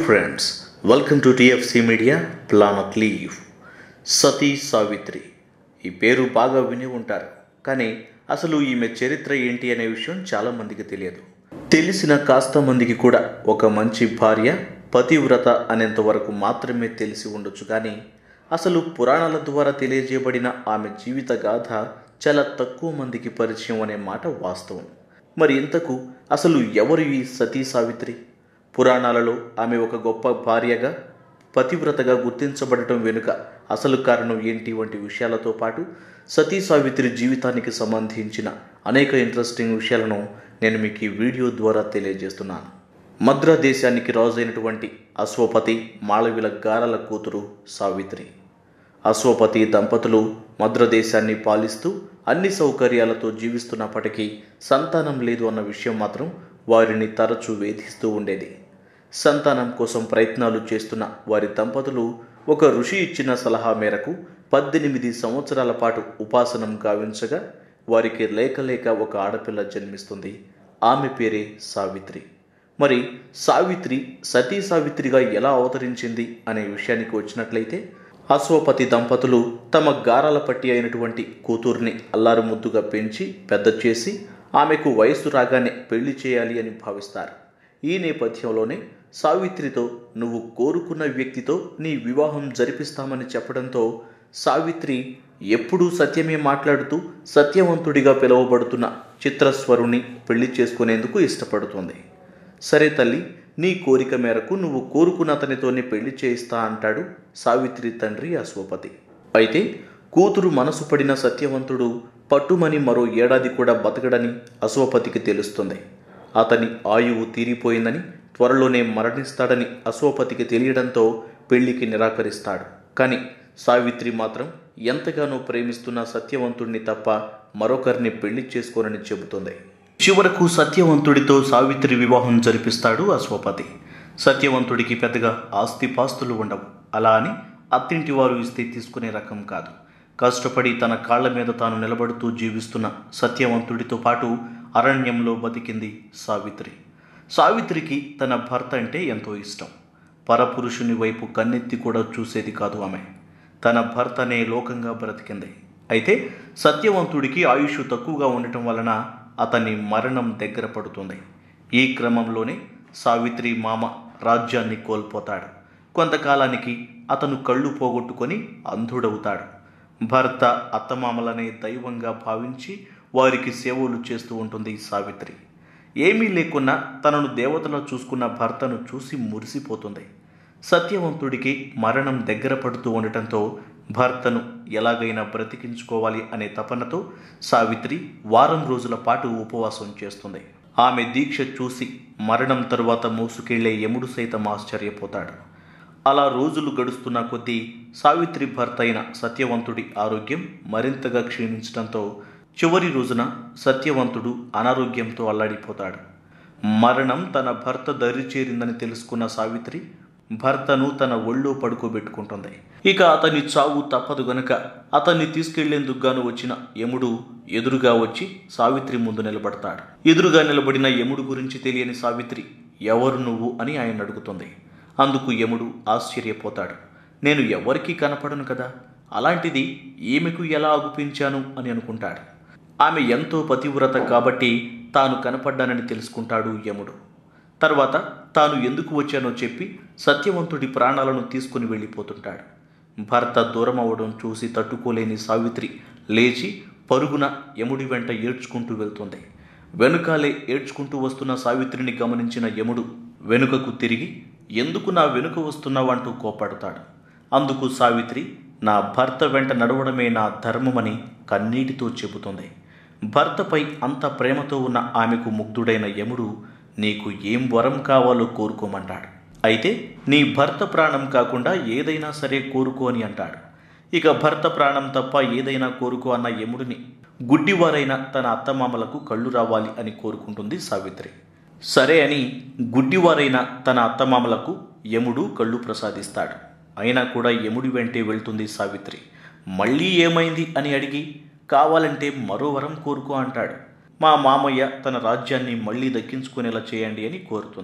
friends welcome to TFC media planet లీవ్ సతీ సావిత్రి ఈ పేరు బాగా విని ఉంటారు కానీ అసలు ఈమె చరిత్ర ఏంటి అనే విషయం చాలామందికి తెలియదు తెలిసిన కాస్త మందికి కూడా ఒక మంచి భార్య పతివ్రత అనేంత వరకు మాత్రమే తెలిసి ఉండొచ్చు కానీ అసలు పురాణాల ద్వారా తెలియజేయబడిన ఆమె జీవిత గాథ చాలా తక్కువ మందికి పరిచయం అనే మాట వాస్తవం మరి ఇంతకు అసలు ఎవరు ఈ సతీ సావిత్రి పురాణాలలో ఆమె ఒక గొప్ప భార్యగా పతివ్రతగా గుర్తించబడటం వెనుక అసలు కారణం ఏంటి వంటి విషయాలతో పాటు సతీ సావిత్రి జీవితానికి సంబంధించిన అనేక ఇంట్రెస్టింగ్ విషయాలను నేను మీకు ఈ వీడియో ద్వారా తెలియజేస్తున్నాను మద్ర దేశానికి రాజైనటువంటి అశ్వపతి మాళవిల గారల కూతురు సావిత్రి అశ్వపతి దంపతులు మద్ర దేశాన్ని పాలిస్తూ అన్ని సౌకర్యాలతో జీవిస్తున్నప్పటికీ సంతానం లేదు అన్న విషయం మాత్రం వారిని తరచూ వేధిస్తూ ఉండేది సంతానం కోసం ప్రయత్నాలు చేస్తున్న వారి దంపతులు ఒక ఋషి ఇచ్చిన సలహా మేరకు పద్దెనిమిది సంవత్సరాల పాటు ఉపాసనం గావించగా వారికి లేక లేక ఒక ఆడపిల్ల జన్మిస్తుంది ఆమె పేరే సావిత్రి మరి సావిత్రి సతీ సావిత్రిగా ఎలా అవతరించింది అనే విషయానికి వచ్చినట్లయితే అశ్వపతి దంపతులు తమ గారాల పట్టి అయినటువంటి కూతుర్ని అల్లారు ముద్దుగా పెంచి పెద్ద చేసి ఆమెకు వయస్సు రాగానే పెళ్లి చేయాలి అని భావిస్తారు ఈ నేపథ్యంలోనే సావిత్రితో నువ్వు కోరుకున్న వ్యక్తితో నీ వివాహం జరిపిస్తామని చెప్పడంతో సావిత్రి ఎప్పుడూ సత్యమే మాట్లాడుతూ సత్యవంతుడిగా పిలువబడుతున్న చిత్రస్వరుని పెళ్లి చేసుకునేందుకు ఇష్టపడుతుంది సరే తల్లి నీ కోరిక మేరకు నువ్వు కోరుకున్న అతనితోనే పెళ్లి చేయిస్తా అంటాడు సావిత్రి తండ్రి అశ్వపతి అయితే కూతురు మనసు పడిన సత్యవంతుడు పట్టుమని మరో ఏడాది కూడా బతకడని అశ్వపతికి తెలుస్తుంది అతని ఆయువు తీరిపోయిందని త్వరలోనే మరణిస్తాడని అశ్వపతికి తెలియడంతో పెళ్లికి నిరాకరిస్తాడు కానీ సావిత్రి మాత్రం ఎంతగానో ప్రేమిస్తున్న సత్యవంతుడిని తప్ప మరొకరిని పెళ్లి చేసుకోనని చెబుతుంది చివరకు సత్యవంతుడితో సావిత్రి వివాహం జరిపిస్తాడు అశ్వపతి సత్యవంతుడికి పెద్దగా ఆస్తిపాస్తులు ఉండవు అలా అని అత్తింటి వారు ఇస్తే తీసుకునే రకం కాదు కష్టపడి తన కాళ్ల మీద తాను నిలబడుతూ జీవిస్తున్న సత్యవంతుడితో పాటు అరణ్యంలో బతికింది సావిత్రి సావిత్రికి తన భర్త అంటే ఎంతో ఇష్టం పరపురుషుని వైపు కన్నెత్తి కూడా చూసేది కాదు ఆమె తన భర్తనే లోకంగా బ్రతికింది అయితే సత్యవంతుడికి ఆయుష్ తక్కువగా ఉండటం వలన అతని మరణం దగ్గర పడుతుంది ఈ క్రమంలోనే సావిత్రి మామ రాజ్యాన్ని కోల్పోతాడు కొంతకాలానికి అతను కళ్ళు పోగొట్టుకొని అంధుడవుతాడు భర్త అత్తమామలనే దైవంగా భావించి వారికి సేవలు చేస్తూ ఉంటుంది సావిత్రి ఏమీ లేకున్నా తనను దేవతలా చూసుకున్న భర్తను చూసి మురిసిపోతుంది సత్యవంతుడికి మరణం దగ్గర పడుతూ ఉండటంతో భర్తను ఎలాగైనా బ్రతికించుకోవాలి అనే తపనతో సావిత్రి వారం రోజుల పాటు ఉపవాసం చేస్తుంది ఆమె దీక్ష చూసి మరణం తరువాత మోసుకెళ్లే యముడు సైతం ఆశ్చర్యపోతాడు అలా రోజులు గడుస్తున్న కొద్దీ సావిత్రి భర్త అయిన సత్యవంతుడి ఆరోగ్యం మరింతగా క్షీణించడంతో చివరి రోజున సత్యవంతుడు అనారోగ్యంతో అల్లాడిపోతాడు మరణం తన భర్త దరి చేరిందని తెలుసుకున్న సావిత్రి భర్తను తన ఒళ్ళో పడుకోబెట్టుకుంటుంది ఇక అతని చావు తప్పదు గనుక అతన్ని తీసుకెళ్లేందుకు గాను వచ్చిన యముడు ఎదురుగా వచ్చి సావిత్రి ముందు నిలబడతాడు ఎదురుగా నిలబడిన యముడు గురించి తెలియని సావిత్రి ఎవరు నువ్వు అని ఆయన అడుగుతుంది అందుకు యముడు ఆశ్చర్యపోతాడు నేను ఎవరికీ కనపడను కదా అలాంటిది ఈమెకు ఎలా అగుపించాను అని అనుకుంటాడు ఆమె ఎంతో పతివ్రత కాబట్టి తాను కనపడ్డానని తెలుసుకుంటాడు యముడు తర్వాత తాను ఎందుకు వచ్చానో చెప్పి సత్యవంతుడి ప్రాణాలను తీసుకుని వెళ్ళిపోతుంటాడు భర్త దూరం అవడం చూసి తట్టుకోలేని సావిత్రి లేచి పరుగున యముడి వెంట ఏడ్చుకుంటూ వెళ్తుంది వెనుకాలే ఏడ్చుకుంటూ వస్తున్న సావిత్రిని గమనించిన యముడు వెనుకకు తిరిగి ఎందుకు నా వెనుక వస్తున్నావంటూ కోపడతాడు అందుకు సావిత్రి నా భర్త వెంట నడవడమే నా ధర్మమని కన్నీటితో చెబుతుంది భర్తపై అంత ప్రేమతో ఉన్న ఆమెకు ముగ్ధుడైన యముడు నీకు ఏం వరం కావాలో కోరుకోమంటాడు అయితే నీ భర్త ప్రాణం కాకుండా ఏదైనా సరే కోరుకో అని అంటాడు ఇక భర్త ప్రాణం తప్ప ఏదైనా కోరుకో అన్న యముడిని గుడ్డివారైన తన అత్తమామలకు కళ్ళు రావాలి అని కోరుకుంటుంది సావిత్రి సరే అని గుడ్డివారైన తన అత్తమామలకు యముడు కళ్ళు ప్రసాదిస్తాడు అయినా కూడా యముడి వెంటే వెళ్తుంది సావిత్రి మళ్ళీ ఏమైంది అని అడిగి కావాలంటే మరో వరం కోరుకో అంటాడు మా మామయ్య తన రాజ్యాన్ని మళ్ళీ దక్కించుకునేలా చేయండి అని కోరుతుంది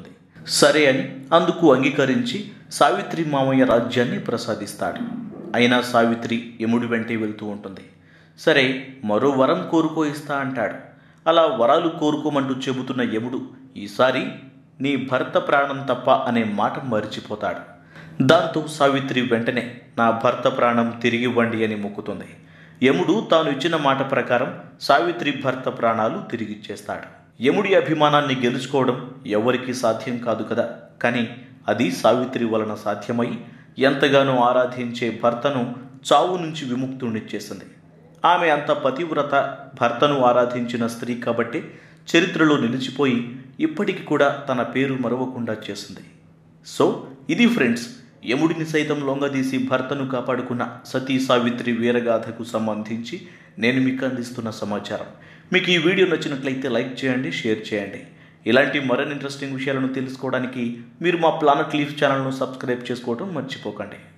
సరే అని అందుకు అంగీకరించి సావిత్రి మామయ్య రాజ్యాన్ని ప్రసాదిస్తాడు అయినా సావిత్రి యముడి వెంటే వెళ్తూ ఉంటుంది సరే మరో వరం కోరుకో ఇస్తా అంటాడు అలా వరాలు కోరుకోమంటూ చెబుతున్న యముడు ఈసారి నీ భర్త ప్రాణం తప్ప అనే మాట మరిచిపోతాడు దాంతో సావిత్రి వెంటనే నా భర్త ప్రాణం తిరిగివ్వండి అని మొక్కుతుంది యముడు తాను ఇచ్చిన మాట ప్రకారం సావిత్రి భర్త ప్రాణాలు తిరిగిచ్చేస్తాడు యముడి అభిమానాన్ని గెలుచుకోవడం ఎవరికీ సాధ్యం కాదు కదా కానీ అది సావిత్రి వలన సాధ్యమై ఎంతగానో ఆరాధించే భర్తను చావు నుంచి విముక్తుణ్ణి చేసింది ఆమె అంత పతివ్రత భర్తను ఆరాధించిన స్త్రీ కాబట్టి చరిత్రలో నిలిచిపోయి ఇప్పటికి కూడా తన పేరు మరవకుండా చేసింది సో ఇది ఫ్రెండ్స్ యముడిని సైతం లొంగదీసి భర్తను కాపాడుకున్న సతీ సావిత్రి వీరగాథకు సంబంధించి నేను మీకు అందిస్తున్న సమాచారం మీకు ఈ వీడియో నచ్చినట్లయితే లైక్ చేయండి షేర్ చేయండి ఇలాంటి మరిన్ని ఇంట్రెస్టింగ్ విషయాలను తెలుసుకోవడానికి మీరు మా ప్లానెట్ లీఫ్ ఛానల్ను సబ్స్క్రైబ్ చేసుకోవడం మర్చిపోకండి